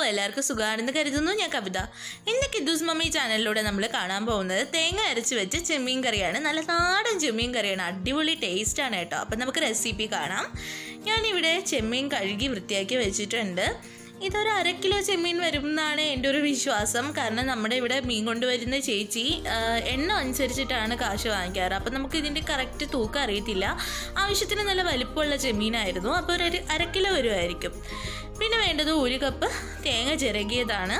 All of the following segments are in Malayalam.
എല്ലാവർക്കും സുഖമാണെന്ന് കരുതുന്നു ഞാൻ കവിത ഇന്ന് കിദ്ദൂസ് മമ്മി ചാനലിലൂടെ നമ്മൾ കാണാൻ പോകുന്നത് തേങ്ങ അരച്ച് വെച്ച് ചെമ്മീൻ കറിയാണ് നല്ല നാടൻ ചെമ്മീൻ കറിയാണ് അടിപൊളി ടേസ്റ്റാണ് കേട്ടോ അപ്പം നമുക്ക് റെസിപ്പി കാണാം ഞാനിവിടെ ചെമ്മീൻ കഴുകി വൃത്തിയാക്കി വെച്ചിട്ടുണ്ട് ഇതൊരു അര കിലോ ചെമ്മീൻ വരും എന്നാണ് എൻ്റെ ഒരു വിശ്വാസം കാരണം നമ്മുടെ ഇവിടെ മീൻ കൊണ്ടുവരുന്ന ചേച്ചി ആ, എണ്ണ അനുസരിച്ചിട്ടാണ് കാശ് വാങ്ങിക്കാറ് അപ്പം നമുക്ക് ഇതിൻ്റെ കറക്റ്റ് തൂക്കം അറിയത്തില്ല ആവശ്യത്തിന് നല്ല വലിപ്പമുള്ള ചെമ്മീനായിരുന്നു അപ്പോൾ ഒരു അര കിലോ വരുമായിരിക്കും പിന്നെ വേണ്ടത് ഒരു കപ്പ് തേങ്ങ ചിരകിയതാണ്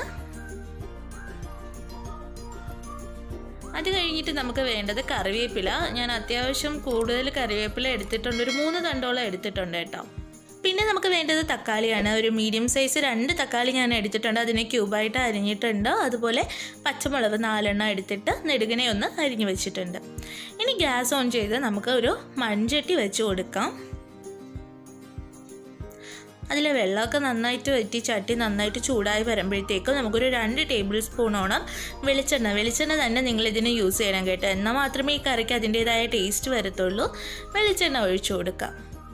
അത് കഴിഞ്ഞിട്ട് നമുക്ക് വേണ്ടത് കറിവേപ്പില ഞാൻ അത്യാവശ്യം കൂടുതൽ കറിവേപ്പില എടുത്തിട്ടുണ്ട് ഒരു മൂന്ന് തണ്ടോളം എടുത്തിട്ടുണ്ട് കേട്ടോ പിന്നെ നമുക്ക് വേണ്ടത് തക്കാളിയാണ് ഒരു മീഡിയം സൈസ് രണ്ട് തക്കാളി ഞാൻ എടുത്തിട്ടുണ്ട് അതിനെ ക്യൂബായിട്ട് അരിഞ്ഞിട്ടുണ്ട് അതുപോലെ പച്ചമുളക് നാലെണ്ണം എടുത്തിട്ട് നെടുകനെ ഒന്ന് അരിഞ്ഞു വെച്ചിട്ടുണ്ട് ഇനി ഗ്യാസ് ഓൺ ചെയ്ത് നമുക്ക് ഒരു മൺചട്ടി വെച്ച് കൊടുക്കാം അതിലെ വെള്ളമൊക്കെ നന്നായിട്ട് വറ്റി ചട്ടി നന്നായിട്ട് ചൂടായി വരുമ്പോഴത്തേക്കും നമുക്കൊരു രണ്ട് ടേബിൾ സ്പൂണോളം വെളിച്ചെണ്ണ വെളിച്ചെണ്ണ തന്നെ നിങ്ങൾ ഇതിന് യൂസ് ചെയ്യണം കേട്ടോ എന്നാൽ മാത്രമേ ഈ കറിക്ക് അതിൻ്റേതായ ടേസ്റ്റ് വരത്തുള്ളൂ വെളിച്ചെണ്ണ ഒഴിച്ചു കൊടുക്കാം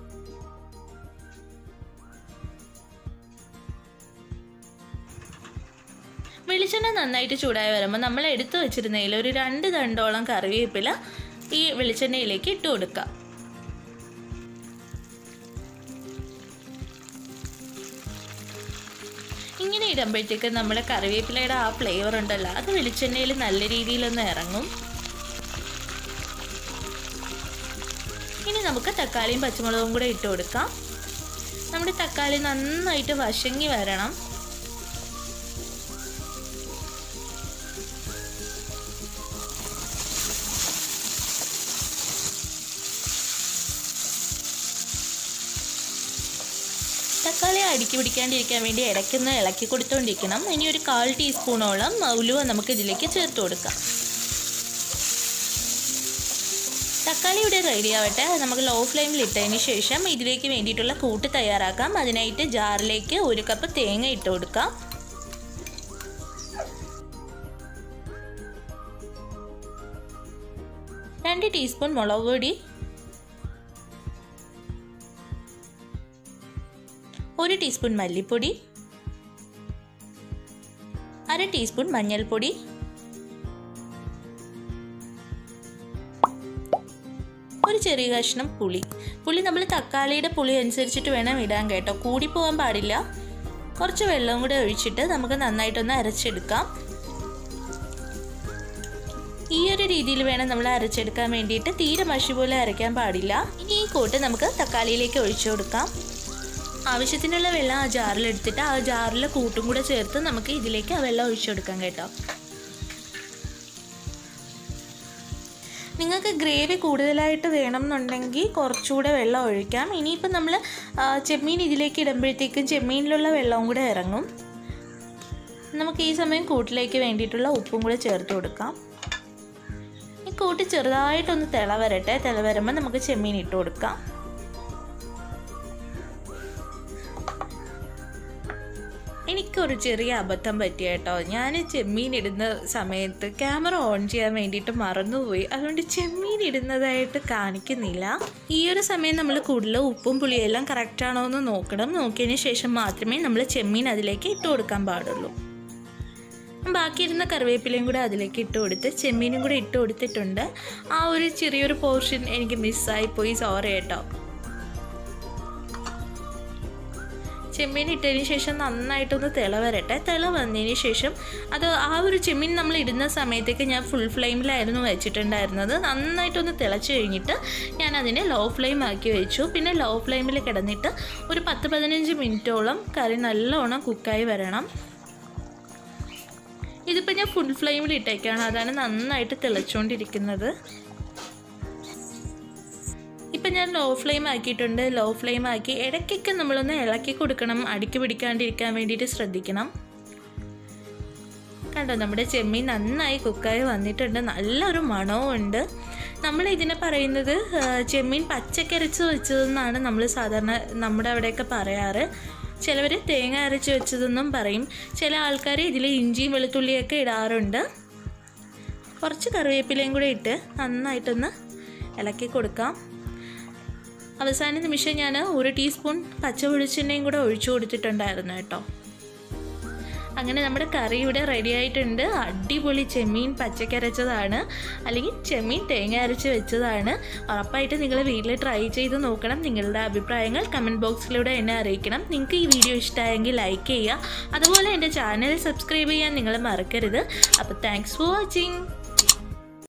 വെളിച്ചെണ്ണ നന്നായിട്ട് ചൂടായി വരുമ്പോൾ നമ്മൾ എടുത്തു വെച്ചിരുന്നതിൽ ഒരു രണ്ട് തണ്ടോളം കറിവേപ്പില ഈ വെളിച്ചെണ്ണയിലേക്ക് ഇട്ട് കൊടുക്കാം ഇങ്ങനെ ഇടുമ്പോഴത്തേക്ക് നമ്മുടെ കറിവേപ്പിലയുടെ ആ ഫ്ലേവർ ഉണ്ടല്ലോ അത് വെളിച്ചെണ്ണയിൽ നല്ല രീതിയിലൊന്ന് ഇറങ്ങും ഇനി നമുക്ക് തക്കാളിയും പച്ചമുളകും കൂടെ ഇട്ട് കൊടുക്കാം നമ്മുടെ തക്കാളി നന്നായിട്ട് വശങ്ങി വരണം തക്കാളി അടുക്കി പിടിക്കാണ്ടിരിക്കാൻ വേണ്ടി ഇടയ്ക്കൊന്ന് ഇളക്കി കൊടുത്തുകൊണ്ടിരിക്കണം ഇനി ഒരു കാൽ ടീസ്പൂണോളം ഉലുവ നമുക്ക് ഇതിലേക്ക് ചേർത്ത് കൊടുക്കാം തക്കാളി ഇവിടെ റെഡി ആവട്ടെ നമുക്ക് ലോ ഫ്ലെയിമിൽ ഇട്ടതിന് ശേഷം ഇതിലേക്ക് വേണ്ടിയിട്ടുള്ള കൂട്ട് തയ്യാറാക്കാം അതിനായിട്ട് ജാറിലേക്ക് ഒരു കപ്പ് തേങ്ങ ഇട്ട് കൊടുക്കാം രണ്ട് ടീസ്പൂൺ മുളക് പൊടി ഒരു ടീസ്പൂൺ മല്ലിപ്പൊടി അര ടീസ്പൂൺ മഞ്ഞൾപ്പൊടി ഒരു ചെറിയ കഷ്ണം പുളി പുളി നമ്മൾ തക്കാളിയുടെ പുളി അനുസരിച്ചിട്ട് വേണം ഇടാൻ കേട്ടോ കൂടി പോകാൻ പാടില്ല കുറച്ച് വെള്ളവും കൂടെ ഒഴിച്ചിട്ട് നമുക്ക് നന്നായിട്ടൊന്ന് അരച്ചെടുക്കാം ഈ ഒരു രീതിയിൽ വേണം നമ്മൾ അരച്ചെടുക്കാൻ വേണ്ടിയിട്ട് തീരെ മഷി പോലെ അരയ്ക്കാൻ പാടില്ല ഇനി ഈ കൂട്ട് നമുക്ക് തക്കാളിയിലേക്ക് ഒഴിച്ചു കൊടുക്കാം ആവശ്യത്തിനുള്ള വെള്ളം ആ ജാറിൽ എടുത്തിട്ട് ആ ജാറിൽ കൂട്ടും കൂടെ ചേർത്ത് നമുക്ക് ഇതിലേക്ക് ആ വെള്ളം ഒഴിച്ചു കൊടുക്കാം കേട്ടോ നിങ്ങൾക്ക് ഗ്രേവി കൂടുതലായിട്ട് വേണം എന്നുണ്ടെങ്കിൽ കുറച്ചുകൂടെ വെള്ളം ഒഴിക്കാം ഇനിയിപ്പോൾ നമ്മൾ ചെമ്മീൻ ഇതിലേക്ക് ഇടുമ്പോഴത്തേക്കും ചെമ്മീനിലുള്ള വെള്ളവും കൂടെ ഇറങ്ങും നമുക്ക് ഈ സമയം കൂട്ടിലേക്ക് വേണ്ടിയിട്ടുള്ള ഉപ്പും കൂടെ ചേർത്ത് കൊടുക്കാം ഈ കൂട്ടി ചെറുതായിട്ടൊന്ന് തിള വരട്ടെ തിള വരുമ്പോൾ നമുക്ക് ചെമ്മീൻ ഇട്ട് കൊടുക്കാം എനിക്കൊരു ചെറിയ അബദ്ധം പറ്റിയ കേട്ടോ ഞാൻ ചെമ്മീൻ ഇടുന്ന സമയത്ത് ക്യാമറ ഓൺ ചെയ്യാൻ വേണ്ടിയിട്ട് മറന്നുപോയി അതുകൊണ്ട് ചെമ്മീൻ ഇടുന്നതായിട്ട് കാണിക്കുന്നില്ല ഈ ഒരു സമയം നമ്മൾ കൂടുതൽ ഉപ്പും പുളിയും എല്ലാം കറക്റ്റ് ആണോ എന്ന് നോക്കണം നോക്കിയതിന് ശേഷം മാത്രമേ നമ്മൾ ചെമ്മീൻ അതിലേക്ക് ഇട്ട് കൊടുക്കാൻ പാടുള്ളൂ ബാക്കിയിരുന്ന കറിവേപ്പിലയും കൂടെ അതിലേക്ക് ഇട്ട് കൊടുത്ത് ചെമ്മീനും കൂടെ ഇട്ട് കൊടുത്തിട്ടുണ്ട് ആ ഒരു ചെറിയൊരു പോർഷൻ എനിക്ക് മിസ്സായി പോയി സോറി കേട്ടോ ചെമ്മീൻ ഇട്ടതിന് ശേഷം നന്നായിട്ടൊന്ന് തിള വരട്ടെ തിള വന്നതിന് ശേഷം അത് ആ ഒരു ചെമ്മീൻ നമ്മൾ ഇടുന്ന സമയത്തേക്ക് ഞാൻ ഫുൾ ഫ്ലെയിമിലായിരുന്നു വെച്ചിട്ടുണ്ടായിരുന്നത് നന്നായിട്ടൊന്ന് തിളച്ച് കഴിഞ്ഞിട്ട് ഞാൻ അതിനെ ലോ ഫ്ലെയിം ആക്കി വെച്ചു പിന്നെ ലോ ഫ്ലെയിമിൽ കിടന്നിട്ട് ഒരു പത്ത് പതിനഞ്ച് മിനിറ്റോളം കറി നല്ലോണം കുക്കായി വരണം ഇതിപ്പോൾ ഞാൻ ഫുൾ ഫ്ലെയിമിൽ ഇട്ടേക്കാണ് അതാണ് നന്നായിട്ട് തിളച്ചുകൊണ്ടിരിക്കുന്നത് ഇപ്പം ഞാൻ ലോ ഫ്ലെയിം ആക്കിയിട്ടുണ്ട് ലോ ഫ്ലെയിം ആക്കി ഇടയ്ക്കൊക്കെ നമ്മളൊന്ന് ഇളക്കി കൊടുക്കണം അടുക്കി പിടിക്കാണ്ടിരിക്കാൻ വേണ്ടിയിട്ട് ശ്രദ്ധിക്കണം കണ്ടോ നമ്മുടെ ചെമ്മീൻ നന്നായി കുക്കായി വന്നിട്ടുണ്ട് നല്ലൊരു മണവും ഉണ്ട് നമ്മൾ ഇതിനെ പറയുന്നത് ആ, ചെമ്മീൻ പച്ചക്കരച്ച് വെച്ചതെന്നാണ് നമ്മൾ സാധാരണ നമ്മുടെ അവിടെയൊക്കെ പറയാറ് ചിലവർ തേങ്ങ അരച്ച് വെച്ചതെന്നും പറയും ചില ആൾക്കാർ ഇതിൽ ഇഞ്ചിയും വെളുത്തുള്ളിയൊക്കെ ഇടാറുണ്ട് കുറച്ച് കറിവേപ്പിലയും കൂടെ ഇട്ട് നന്നായിട്ടൊന്ന് ഇളക്കി കൊടുക്കാം അവസാന നിമിഷം ഞാൻ ഒരു ടീസ്പൂൺ പച്ച വെളിച്ചെണ്ണയും കൂടെ ഒഴിച്ചു കൊടുത്തിട്ടുണ്ടായിരുന്നു കേട്ടോ അങ്ങനെ നമ്മുടെ കറി ഇവിടെ റെഡി ആയിട്ടുണ്ട് അടിപൊളി ചെമ്മീൻ പച്ചക്കരച്ചതാണ് അല്ലെങ്കിൽ ചെമ്മീൻ തേങ്ങ അരച്ച് വെച്ചതാണ് ഉറപ്പായിട്ട് നിങ്ങൾ വീട്ടിൽ ട്രൈ ചെയ്ത് നോക്കണം നിങ്ങളുടെ അഭിപ്രായങ്ങൾ കമൻറ്റ് ബോക്സിലൂടെ എന്നെ അറിയിക്കണം നിങ്ങൾക്ക് ഈ വീഡിയോ ഇഷ്ടമായെങ്കിൽ ലൈക്ക് ചെയ്യുക അതുപോലെ എൻ്റെ ചാനൽ സബ്സ്ക്രൈബ് ചെയ്യാൻ നിങ്ങൾ മറക്കരുത് അപ്പോൾ താങ്ക്സ് ഫോർ വാച്ചിങ്